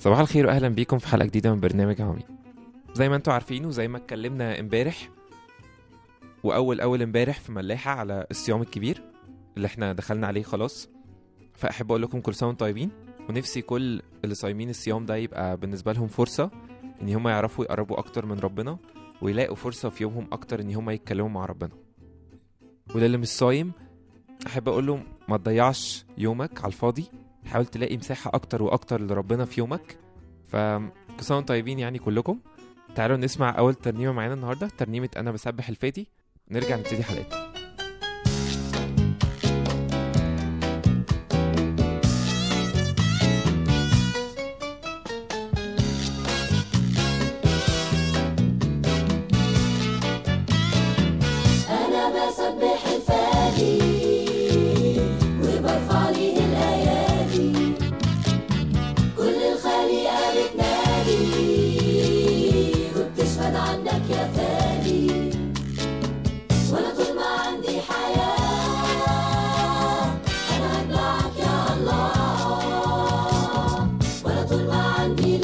صباح الخير واهلا بيكم في حلقه جديده من برنامج عميق زي ما انتم عارفين وزي ما اتكلمنا امبارح واول اول امبارح في ملاحه على الصيام الكبير اللي احنا دخلنا عليه خلاص فاحب اقول لكم كل سنه وانتم طيبين ونفسي كل اللي صايمين الصيام ده يبقى بالنسبه لهم فرصه ان هم يعرفوا يقربوا اكتر من ربنا ويلاقوا فرصه في يومهم اكتر ان هم يتكلموا مع ربنا وللي مش صايم احب اقول له ما تضيعش يومك على الفاضي حاول تلاقي مساحه اكتر واكتر لربنا في يومك فكل سنه وانتم طيبين يعني كلكم تعالوا نسمع اول ترنيمه معانا النهارده ترنيمه انا بسبح الفادي نرجع نبتدي حلقتنا أنا بسبح الفادي وبرفع ليه الأيادي كل الخليقة بتنادي وبتشهد عنك يا فادي وأنا طول ما عندي حياة أنا هتبعك يا الله وأنا طول ما عندي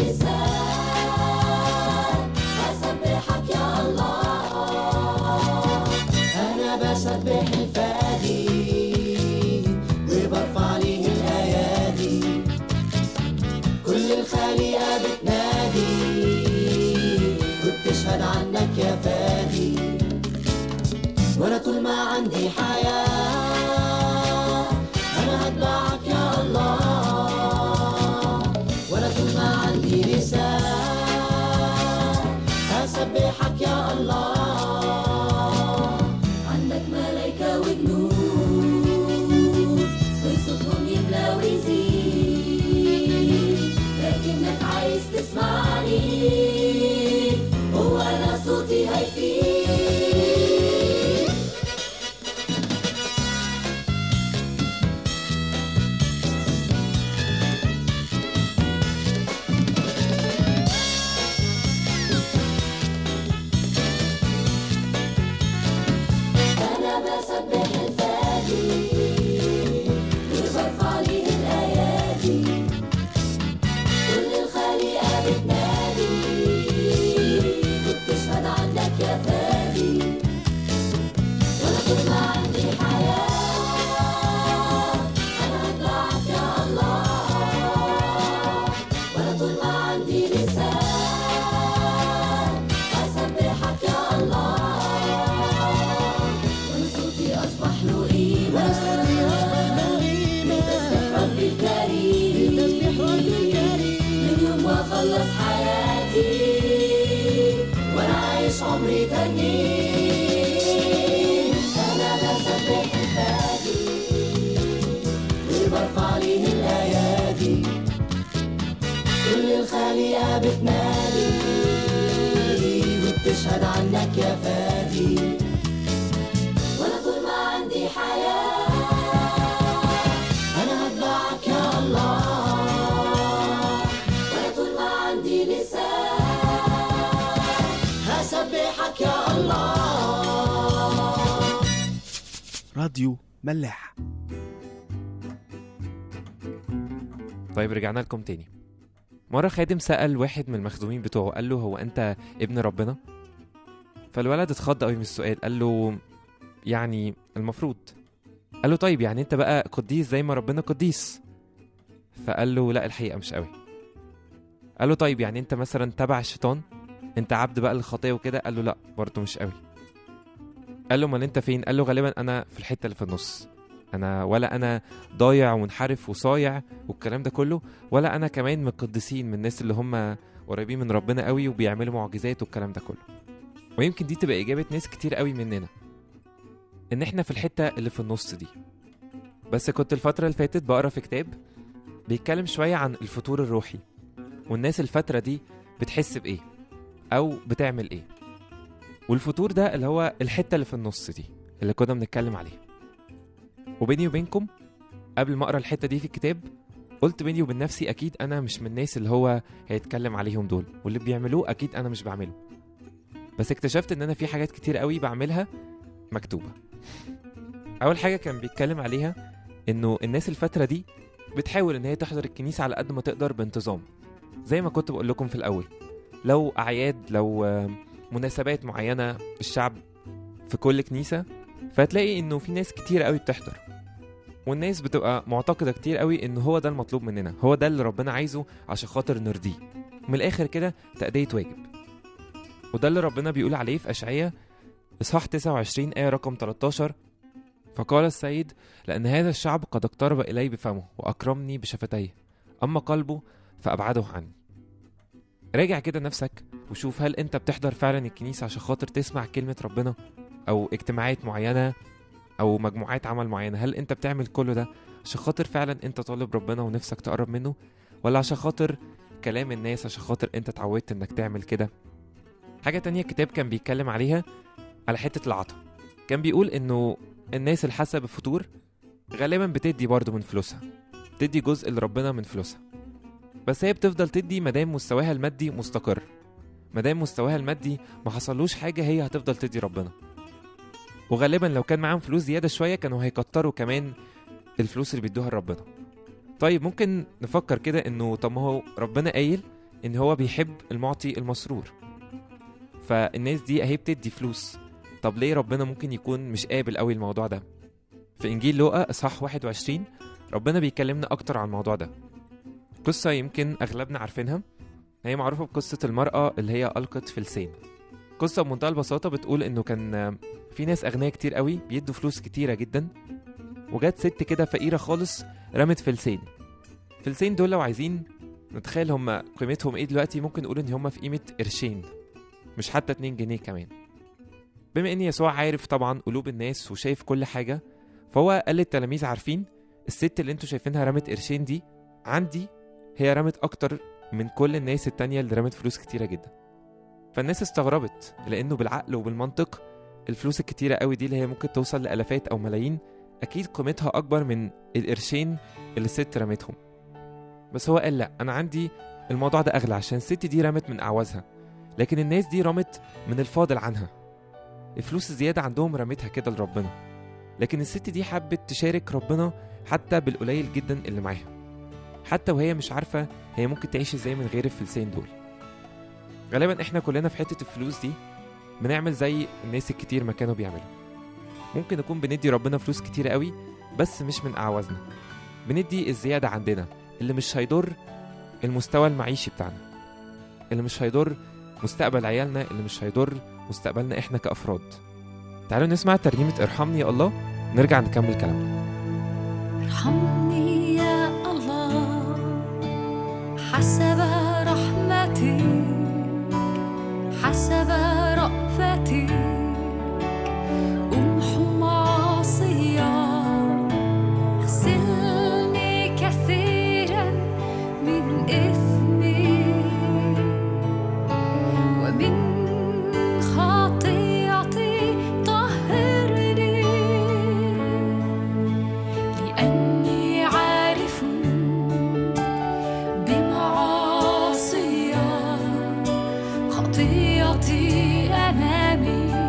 لسان أسبحك يا الله أنا بسبح الفادي وبرفع ليه الأيادي كل الخليقة بتنادي وبتشهد عنك يا فادي وأنا طول ما عندي حياة أنا هتبعك يا الله وأنا طول ما عندي لسان هسبحك يا الله عندك ملايكة وجنود وصوتهم يملى ويزيد لكنك عايز تسمعني هو أنا صوتي هيفيد أنا بسبح الفادي وبرفع ليه الأيادي كل الخليقة بتنادي وبتشهد عنك يا فادي وأنا طول ما عندي حياة أنا هتبعك يا الله وأنا طول ما عندي لسان أسبحك يا الله وأنا صوتي أصبح له قيمة بتسبح ربي الكريم من يوم ما خلص حياتي وأنا عايش عمري ترنيم أنا بسبح الفادي وبرفع ليه الأيادي كل الخليقة بتنادي وبتشهد عنك يا فادي وأنا طول ما عندي حياة أنا هتبعك يا الله وأنا طول ما عندي لسان هسبحك يا الله راديو ملاح طيب رجعنا لكم تاني مرة خادم سأل واحد من المخدومين بتوعه قال له هو أنت ابن ربنا؟ فالولد اتخض قوي من السؤال قال له يعني المفروض قال له طيب يعني أنت بقى قديس زي ما ربنا قديس فقال له لا الحقيقة مش قوي قال له طيب يعني أنت مثلا تبع الشيطان أنت عبد بقى للخطية وكده قال له لا برضه مش قوي قال له امال أنت فين؟ قال له غالبا أنا في الحتة اللي في النص أنا ولا أنا ضايع ومنحرف وصايع والكلام ده كله ولا انا كمان من القديسين من الناس اللي هم قريبين من ربنا قوي وبيعملوا معجزات والكلام ده كله ويمكن دي تبقى اجابه ناس كتير قوي مننا ان احنا في الحته اللي في النص دي بس كنت الفتره اللي فاتت بقرا في كتاب بيتكلم شويه عن الفتور الروحي والناس الفتره دي بتحس بايه او بتعمل ايه والفتور ده اللي هو الحته اللي في النص دي اللي كنا بنتكلم عليها وبيني وبينكم قبل ما اقرا الحته دي في الكتاب قلت بيني وبين نفسي اكيد انا مش من الناس اللي هو هيتكلم عليهم دول واللي بيعملوه اكيد انا مش بعمله بس اكتشفت ان انا في حاجات كتير قوي بعملها مكتوبه اول حاجه كان بيتكلم عليها انه الناس الفتره دي بتحاول ان هي تحضر الكنيسه على قد ما تقدر بانتظام زي ما كنت بقول لكم في الأول لو أعياد لو آه، مناسبات معينة الشعب في كل كنيسة فهتلاقي إنه في ناس كتير قوي بتحضر والناس بتبقى معتقدة كتير قوي إن هو ده المطلوب مننا هو ده اللي ربنا عايزه عشان خاطر نرضيه من الآخر كده تأدية واجب وده اللي ربنا بيقول عليه في أشعية إصحاح 29 آية رقم 13 فقال السيد لأن هذا الشعب قد اقترب إلي بفمه وأكرمني بشفتيه أما قلبه فأبعده عني راجع كده نفسك وشوف هل أنت بتحضر فعلا الكنيسة عشان خاطر تسمع كلمة ربنا أو اجتماعات معينة أو مجموعات عمل معينة هل أنت بتعمل كل ده عشان خاطر فعلا أنت طالب ربنا ونفسك تقرب منه ولا عشان خاطر كلام الناس عشان خاطر أنت اتعودت إنك تعمل كده حاجة تانية الكتاب كان بيتكلم عليها على حتة العطا كان بيقول إنه الناس اللي حاسة بفتور غالبا بتدي برضه من فلوسها تدي جزء لربنا من فلوسها بس هي بتفضل تدي مادام مستواها المادي مستقر مادام مستواها المادي ما حصلوش حاجة هي هتفضل تدي ربنا وغالبا لو كان معاهم فلوس زيادة شوية كانوا هيكتروا كمان الفلوس اللي بيدوها لربنا طيب ممكن نفكر كده انه طب ما هو ربنا قايل ان هو بيحب المعطي المسرور فالناس دي اهي بتدي فلوس طب ليه ربنا ممكن يكون مش قابل قوي الموضوع ده في انجيل لوقا اصحاح 21 ربنا بيكلمنا اكتر عن الموضوع ده قصة يمكن اغلبنا عارفينها هي معروفة بقصة المرأة اللي هي ألقت فلسين قصة بمنتهى البساطة بتقول إنه كان في ناس أغنياء كتير قوي بيدوا فلوس كتيرة جدا وجت ست كده فقيرة خالص رمت فلسين فلسين دول لو عايزين نتخيل هم قيمتهم ايه دلوقتي ممكن نقول ان هم في قيمة قرشين مش حتى 2 جنيه كمان بما ان يسوع عارف طبعا قلوب الناس وشايف كل حاجة فهو قال للتلاميذ عارفين الست اللي انتوا شايفينها رمت قرشين دي عندي هي رمت اكتر من كل الناس التانية اللي رمت فلوس كتيرة جدا فالناس استغربت لانه بالعقل وبالمنطق الفلوس الكتيرة قوي دي اللي هي ممكن توصل لألافات أو ملايين أكيد قيمتها أكبر من القرشين اللي الست رمتهم بس هو قال لأ أنا عندي الموضوع ده أغلى عشان الست دي رمت من أعوازها لكن الناس دي رمت من الفاضل عنها الفلوس الزيادة عندهم رمتها كده لربنا لكن الست دي حبت تشارك ربنا حتى بالقليل جدا اللي معاها حتى وهي مش عارفة هي ممكن تعيش ازاي من غير الفلسين دول غالبا احنا كلنا في حتة الفلوس دي بنعمل زي الناس الكتير ما كانوا بيعملوا ممكن نكون بندي ربنا فلوس كتير قوي بس مش من أعوازنا بندي الزيادة عندنا اللي مش هيضر المستوى المعيشي بتاعنا اللي مش هيضر مستقبل عيالنا اللي مش هيضر مستقبلنا احنا كأفراد تعالوا نسمع ترنيمة ارحمني يا الله نرجع نكمل كلامنا ارحمني يا الله حسب رحمتك حسب رأفتك امحو معاصيا اغسلني كثيرا من إثمي ومن خطيئتي طهرني لأني عارف بمعاصي خطيئتي أمامي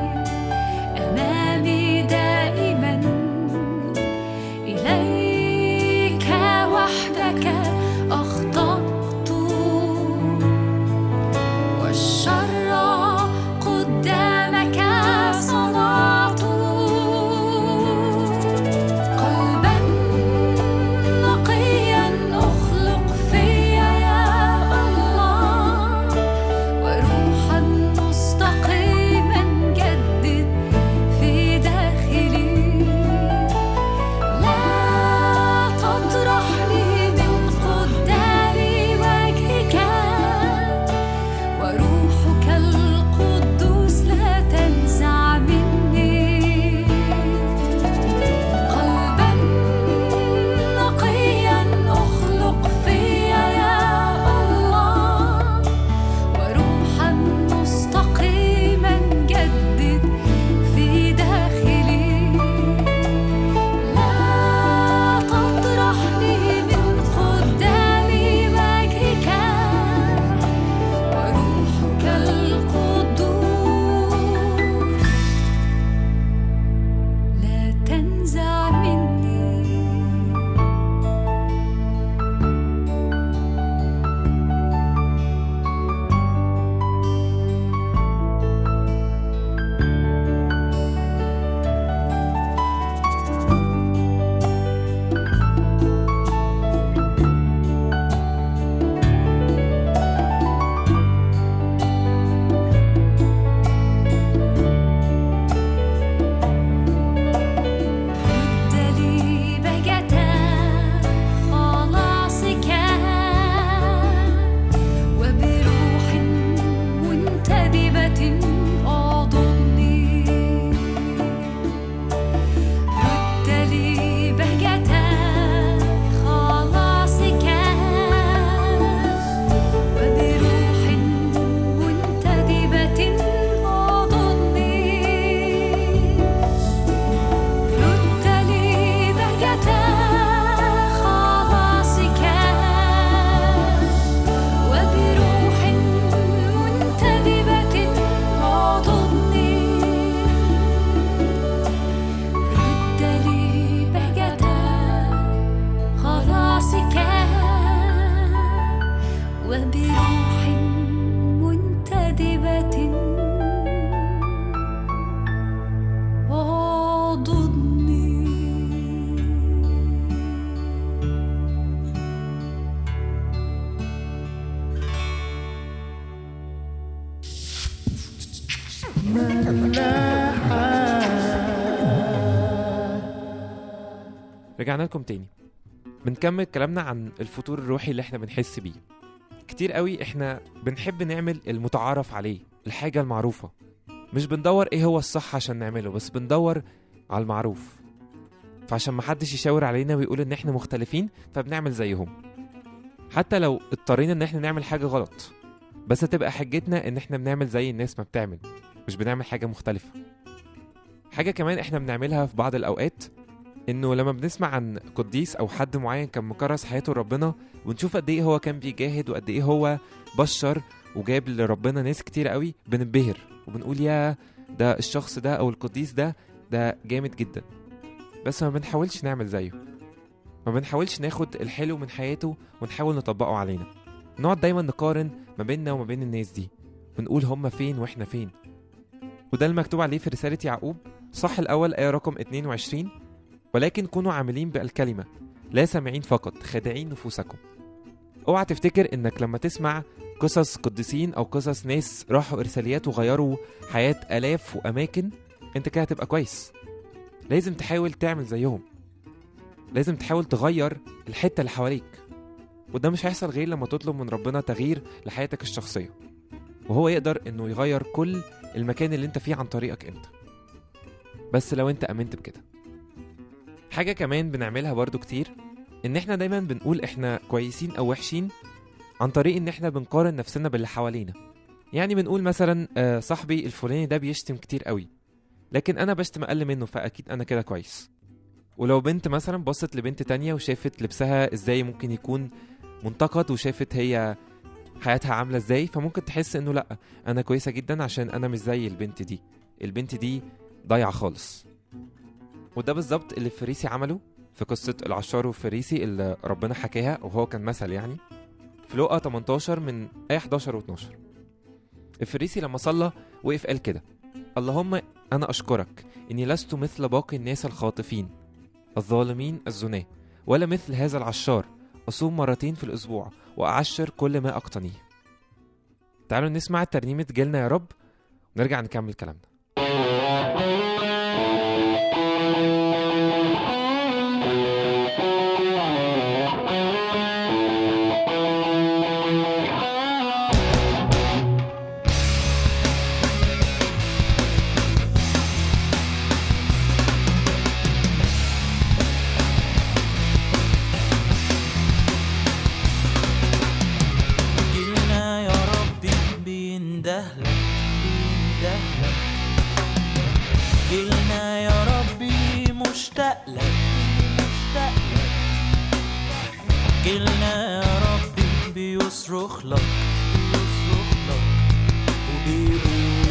رجعنا لكم تاني بنكمل كلامنا عن الفتور الروحي اللي احنا بنحس بيه كتير قوي احنا بنحب نعمل المتعارف عليه الحاجة المعروفة مش بندور ايه هو الصح عشان نعمله بس بندور على المعروف فعشان محدش يشاور علينا ويقول ان احنا مختلفين فبنعمل زيهم حتى لو اضطرينا ان احنا نعمل حاجة غلط بس تبقى حجتنا ان احنا بنعمل زي الناس ما بتعمل مش بنعمل حاجة مختلفة حاجة كمان احنا بنعملها في بعض الأوقات إنه لما بنسمع عن قديس أو حد معين كان مكرس حياته لربنا ونشوف قد إيه هو كان بيجاهد وقد إيه هو بشر وجاب لربنا ناس كتير قوي بننبهر وبنقول يا ده الشخص ده أو القديس ده ده جامد جدا بس ما بنحاولش نعمل زيه ما بنحاولش ناخد الحلو من حياته ونحاول نطبقه علينا نقعد دايما نقارن ما بيننا وما بين الناس دي ونقول هما فين واحنا فين وده المكتوب عليه في رسالة يعقوب صح الأول آية رقم 22 ولكن كونوا عاملين بالكلمة لا سامعين فقط خادعين نفوسكم اوعى تفتكر انك لما تسمع قصص قديسين او قصص ناس راحوا ارساليات وغيروا حياة الاف واماكن انت كده هتبقى كويس لازم تحاول تعمل زيهم لازم تحاول تغير الحتة اللي حواليك وده مش هيحصل غير لما تطلب من ربنا تغيير لحياتك الشخصية وهو يقدر انه يغير كل المكان اللي انت فيه عن طريقك انت بس لو انت امنت بكده حاجة كمان بنعملها برضو كتير ان احنا دايما بنقول احنا كويسين او وحشين عن طريق ان احنا بنقارن نفسنا باللي حوالينا يعني بنقول مثلا آه، صاحبي الفلاني ده بيشتم كتير قوي لكن انا بشتم اقل منه فاكيد انا كده كويس ولو بنت مثلا بصت لبنت تانية وشافت لبسها ازاي ممكن يكون منتقد وشافت هي حياتها عاملة ازاي فممكن تحس انه لا انا كويسة جدا عشان انا مش زي البنت دي البنت دي ضايعة خالص وده بالظبط اللي فريسي عمله في قصة العشار وفريسي اللي ربنا حكاها وهو كان مثل يعني في لقا 18 من آية 11 و 12 الفريسي لما صلى وقف قال كده اللهم أنا أشكرك إني لست مثل باقي الناس الخاطفين الظالمين الزناة ولا مثل هذا العشار أصوم مرتين في الأسبوع وأعشر كل ما أقتنيه تعالوا نسمع ترنيمة جيلنا يا رب ونرجع نكمل كلامنا جيلنا يا ربي بيندهلك بيندهلك جيلنا يا ربي مشتاق لك مشتاق لك جيلنا يا ربي بيصرخ لك بيصرخ لك وبيقول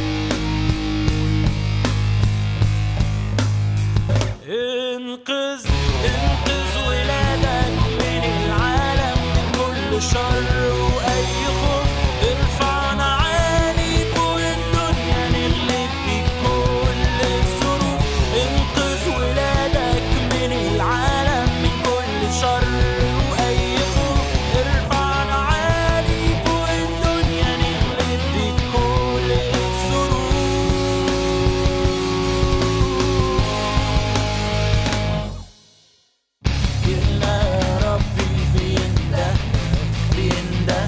انقذ انقذ ولادك من العالم من كل شر واي خوف ارفعنا عالي فوق الدنيا نغلب بيك كل الظروف انقذ ولادك من العالم من كل شر واي خوف ارفعنا عالي فوق الدنيا نغلب بيك كل الظروف جيلنا يا ربي بيندهلك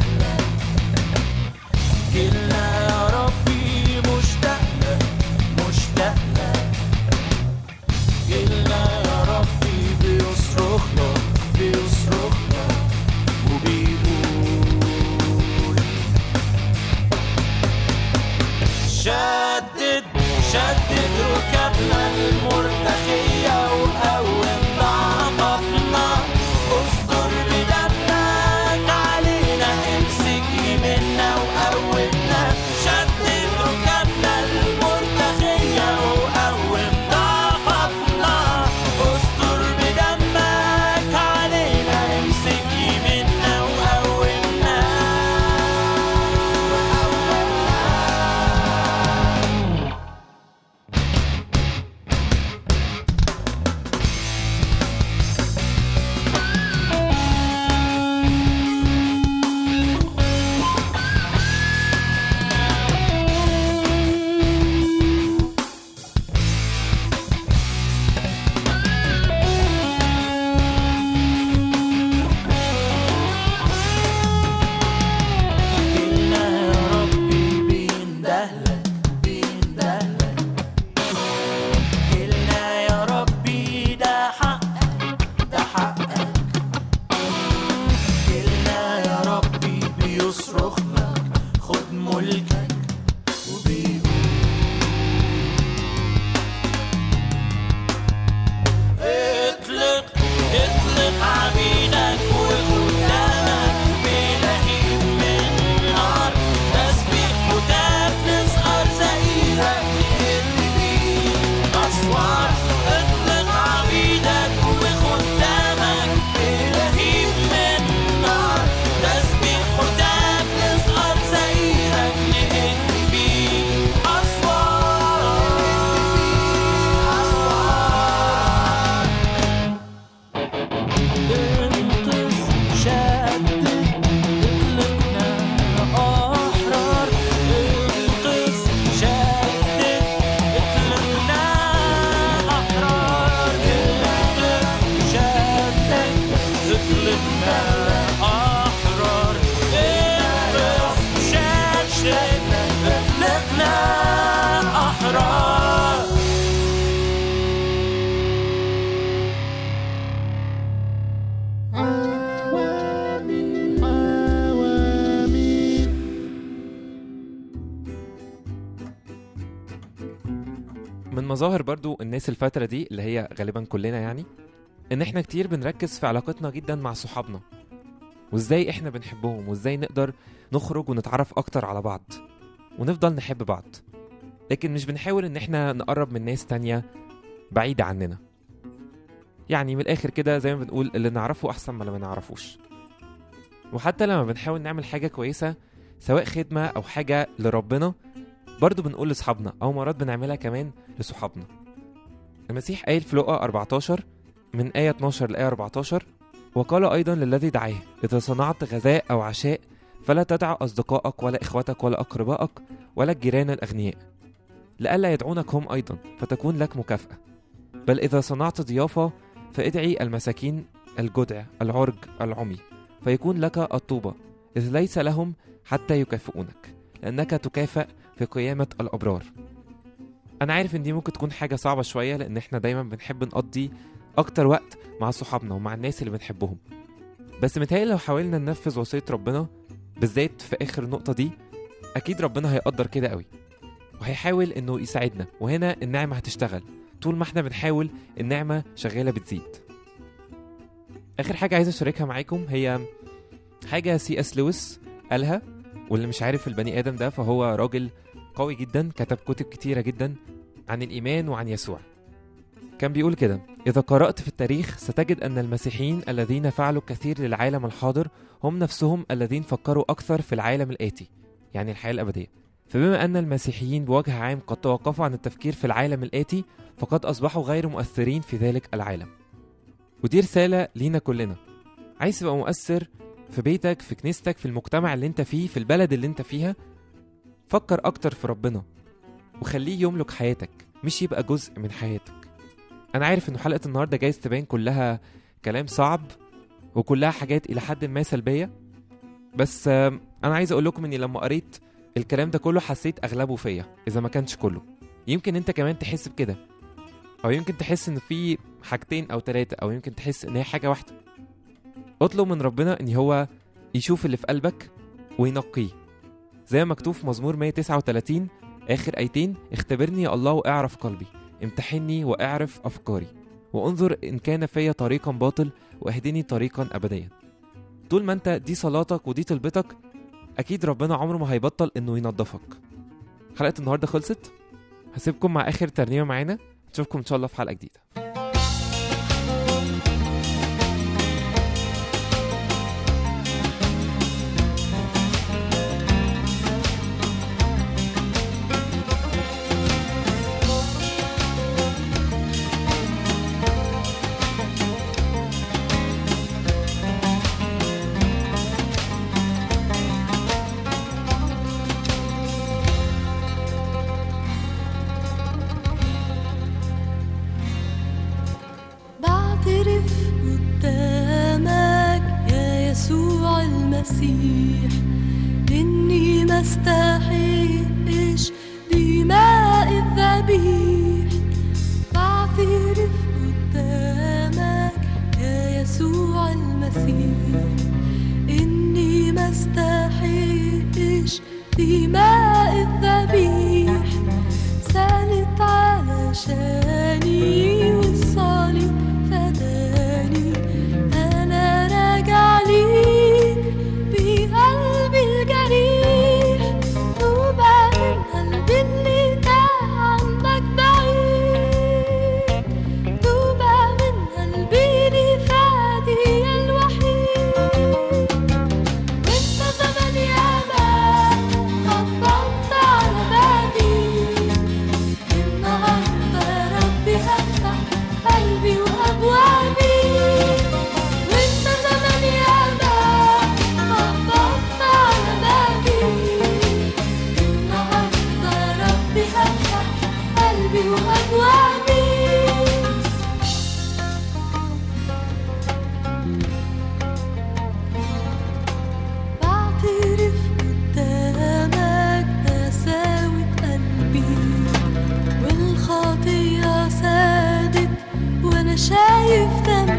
مظاهر برضو الناس الفترة دي اللي هي غالبا كلنا يعني ان احنا كتير بنركز في علاقتنا جدا مع صحابنا وازاي احنا بنحبهم وازاي نقدر نخرج ونتعرف اكتر على بعض ونفضل نحب بعض لكن مش بنحاول ان احنا نقرب من ناس تانية بعيدة عننا يعني من الاخر كده زي ما بنقول اللي نعرفه احسن من اللي ما نعرفوش وحتى لما بنحاول نعمل حاجة كويسة سواء خدمة او حاجة لربنا برضو بنقول لاصحابنا او مرات بنعملها كمان لصحابنا المسيح قايل في لقا 14 من آية 12 لآية 14 وقال أيضا للذي دعاه إذا صنعت غذاء أو عشاء فلا تدع أصدقائك ولا إخوتك ولا أقربائك ولا الجيران الأغنياء لئلا يدعونك هم أيضا فتكون لك مكافأة بل إذا صنعت ضيافة فادعي المساكين الجدع العرج العمي فيكون لك الطوبة إذ ليس لهم حتى يكافئونك لأنك تكافئ في قيامة الأبرار أنا عارف إن دي ممكن تكون حاجة صعبة شوية لأن إحنا دايما بنحب نقضي أكتر وقت مع صحابنا ومع الناس اللي بنحبهم بس متهيألي لو حاولنا ننفذ وصية ربنا بالذات في آخر النقطة دي أكيد ربنا هيقدر كده قوي وهيحاول إنه يساعدنا وهنا النعمة هتشتغل طول ما إحنا بنحاول النعمة شغالة بتزيد آخر حاجة عايز أشاركها معاكم هي حاجة سي اس لويس قالها واللي مش عارف البني آدم ده فهو راجل قوي جدا كتب كتب كتيرة جدا عن الإيمان وعن يسوع كان بيقول كده إذا قرأت في التاريخ ستجد أن المسيحيين الذين فعلوا كثير للعالم الحاضر هم نفسهم الذين فكروا أكثر في العالم الآتي يعني الحياة الأبدية فبما أن المسيحيين بوجه عام قد توقفوا عن التفكير في العالم الآتي فقد أصبحوا غير مؤثرين في ذلك العالم ودي رسالة لينا كلنا عايز تبقى مؤثر في بيتك في كنيستك في المجتمع اللي انت فيه في البلد اللي انت فيها فكر أكتر في ربنا وخليه يملك حياتك مش يبقى جزء من حياتك أنا عارف إن حلقة النهاردة جايز تبان كلها كلام صعب وكلها حاجات إلى حد ما سلبية بس آم، أنا عايز أقول لكم إني لما قريت الكلام ده كله حسيت أغلبه فيا إذا ما كانش كله يمكن أنت كمان تحس بكده أو يمكن تحس إن في حاجتين أو ثلاثة أو يمكن تحس إن هي حاجة واحدة اطلب من ربنا إن هو يشوف اللي في قلبك وينقيه زي ما مكتوب في مزمور 139 آخر آيتين اختبرني يا الله واعرف قلبي امتحني واعرف أفكاري وانظر إن كان فيا طريقا باطل واهدني طريقا أبديا طول ما أنت دي صلاتك ودي طلبتك أكيد ربنا عمره ما هيبطل إنه ينظفك حلقة النهاردة خلصت هسيبكم مع آخر ترنيمة معانا نشوفكم إن شاء الله في حلقة جديدة بعترف قدامك يا يسوع المسيح إني ما استحقش دماء الذبيح بعترف قدامك يا يسوع المسيح إني ما استحقش دماء الذبيح سالت علشاني والصليب فداني أنا راجع ليك بقلبي الجريح توبة من قلبي اللي تاه عنك بعيد توبة من قلبي لفادي الوحيد وانت زمان ياما خبطت على بابي النهارده يا ربي هفتح قلبي وابوابي وانت زمان ياما خبطت على بابي النهارده يا ربي هفتح قلبي وابوابي بعترف قدامك قساوة قلبي والخطية سادت وانا شايف دمي